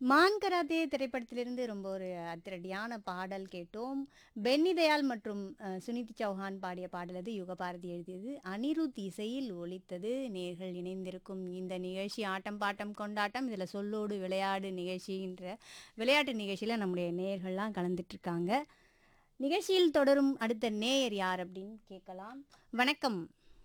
மான் கராத்தே திரைப்படத்திலிருந்து ரொம்ப ஒரு அதிரடியான பாடல் கேட்டோம் பென்னி தயாள் மற்றும் அஹ், சுனிதி சௌஹான் பாடிய பாடல் அது யுகபாரதி எழுதியது அனிருத் இசையில் ஒலித்தது நேர்கள் இணைந்திருக்கும் இந்த நிகழ்ச்சி ஆட்டம் பாட்டம் கொண்டாட்டம் இதில் சொல்லோடு விளையாடு நிகழ்ச்சின்ற விளையாட்டு நிகழ்ச்சியில் நம்முடைய நேயர்கள்லாம் கலந்துட்டு இருக்காங்க நிகழ்ச்சியில் தொடரும் அடுத்த நேயர் யார் அப்படின்னு கேட்கலாம் வணக்கம்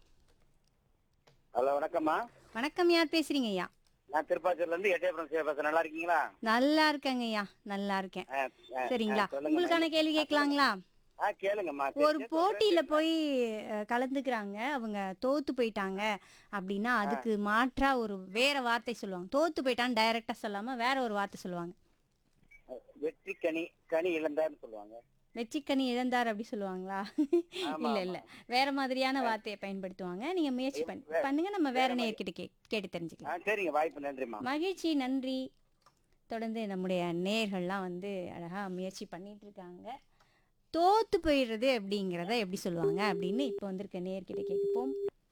ஹலோ வணக்கம்மா வணக்கம் யார் பேசுறீங்க ஐயா நான் திருப்பாச்சூர்ல இருந்து எட்டயபுரம் சிவபாசன் நல்லா இருக்கீங்களா நல்லா இருக்கேங்க ஐயா நல்லா இருக்கேன் ஆ, ஆ, சரிங்களா ஆ, சொல்லுங்க. உங்களுக்கான கேள்வி கேட்கலாங்களா ஆ கேளுங்கம்மா ஒரு போட்டியில போய் அஹ், கலந்துக்கிறாங்க அவங்க தோத்து போயிட்டாங்க அப்படின்னா அதுக்கு மாற்றா ஒரு வேற வார்த்தை சொல்லுவாங்க தோத்து போயிட்டான்னு டைரக்டா சொல்லாம வேற ஒரு வார்த்தை சொல்லுவாங்க வெற்றி கனி கனி இழந்தார்னு சொல்லுவாங்க வெற்றிக்கனி இழந்தார் அப்படி சொல்லுவாங்களா ஆமா, இல்ல இல்ல வேற மாதிரியான வார்த்தையை பயன்படுத்துவாங்க நீங்க முயற்சி பண்ணி பண்ணுங்க நம்ம வேற நேர்கிட்ட கே கேட்டு தெரிஞ்சுக்கலாம் ஆ சரிங்க வாய்ப்பு நன்றிம்மா மகிழ்ச்சி நன்றி தொடர்ந்து நம்முடைய நேயர்கள்லாம் வந்து அழகா முயற்சி பண்ணிட்டு இருக்காங்க தோத்து போயிடுறது அப்படிங்கிறத எப்படி சொல்லுவாங்க அப்படின்னு இப்போ வந்திருக்க நேர்கிட்ட கேட்போம்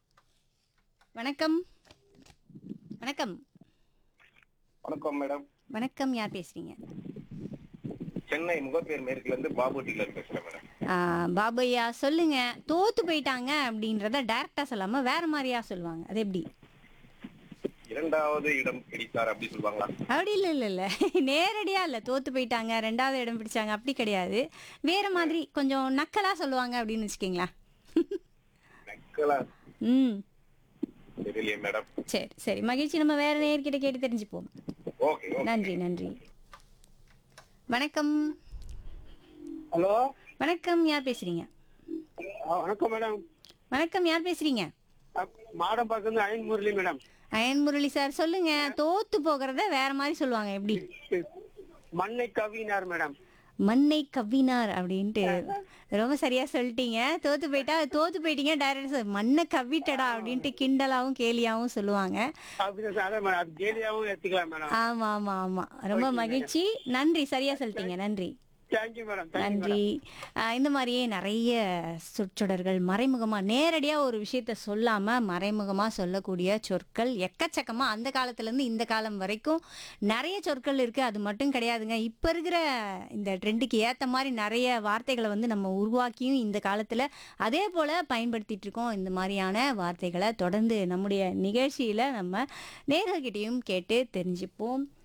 வணக்கம் வணக்கம் வணக்கம் மேடம் வணக்கம் யார் பேசுறீங்க சென்னை முகப்பேர் மேற்குல இருந்து பாபு டீலர் பேசுறேன் மேடம் ஆ, பாபையா சொல்லுங்க தோத்து போயிட்டாங்க அப்படின்றத டைரக்டா சொல்லாம வேற மாதிரியா சொல்லுவாங்க அது எப்படி இரண்டாவது இடம் பிடித்தார் அப்படி சொல்லுவாங்களா அப்படி இல்லை இல்லை இல்லை நேரடியா இல்லை தோத்து போயிட்டாங்க ரெண்டாவது இடம் பிடிச்சாங்க அப்படி கிடையாது வேற மாதிரி கொஞ்சம் நக்கலா சொல்லுவாங்க அப்படின்னு வச்சுக்கிங்களா நக்கலா ம் தெரியலையே மேடம் சரி சரி மகிழ்ச்சி நம்ம வேற நேர்கிட்ட கேட்டு தெரிஞ்சுப்போம் ஓகே நன்றி நன்றி வணக்கம் ஹலோ வணக்கம் யார் பேசுறீங்க வணக்கம் மேடம் வணக்கம் யார் பேசுறீங்க மாடம் பக்கம் அயன் முரளி மேடம் அயன் முரளி சார் சொல்லுங்க தோத்து போகிறத வேற மாதிரி சொல்லுவாங்க எப்படி மண்ணை கவினார் மேடம் மண்ணை கவ்வினார் அப்படின்ட்டு ரொம்ப சரியா சொல்லிட்டீங்க தோத்து போயிட்டா தோத்து போயிட்டீங்க டைரக்ட் மண்ணை கவ்விட்டடா அப்படின்ட்டு கிண்டலாவும் கேலியாவும் சொல்லுவாங்க அது கேலியாவும் எடுத்துக்கலாம் மேடம் ஆமா ஆமா ஆமா ரொம்ப மகிழ்ச்சி நன்றி சரியா சொல்லிட்டீங்க நன்றி தேங்க்யூ மேடம் நன்றி ஆஹ் இந்த மாதிரியே நிறைய சொற்றொடர்கள் மறைமுகமா நேரடியா ஒரு விஷயத்த சொல்லாம மறைமுகமா சொல்லக்கூடிய சொற்கள் எக்கச்சக்கமா அந்த காலத்துல இருந்து இந்த காலம் வரைக்கும் நிறைய சொற்கள் இருக்கு அது மட்டும் கிடையாதுங்க இப்ப இருக்கிற இந்த ட்ரெண்டுக்கு ஏத்த மாதிரி நிறைய வார்த்தைகளை வந்து நம்ம உருவாக்கியும் இந்த காலத்துல அதே போல பயன்படுத்திட்டு இருக்கோம் இந்த மாதிரியான வார்த்தைகளை தொடர்ந்து நம்முடைய நிகழ்ச்சியில நம்ம நேர்கள்கிட்டயும் கேட்டு தெரிஞ்சுப்போம்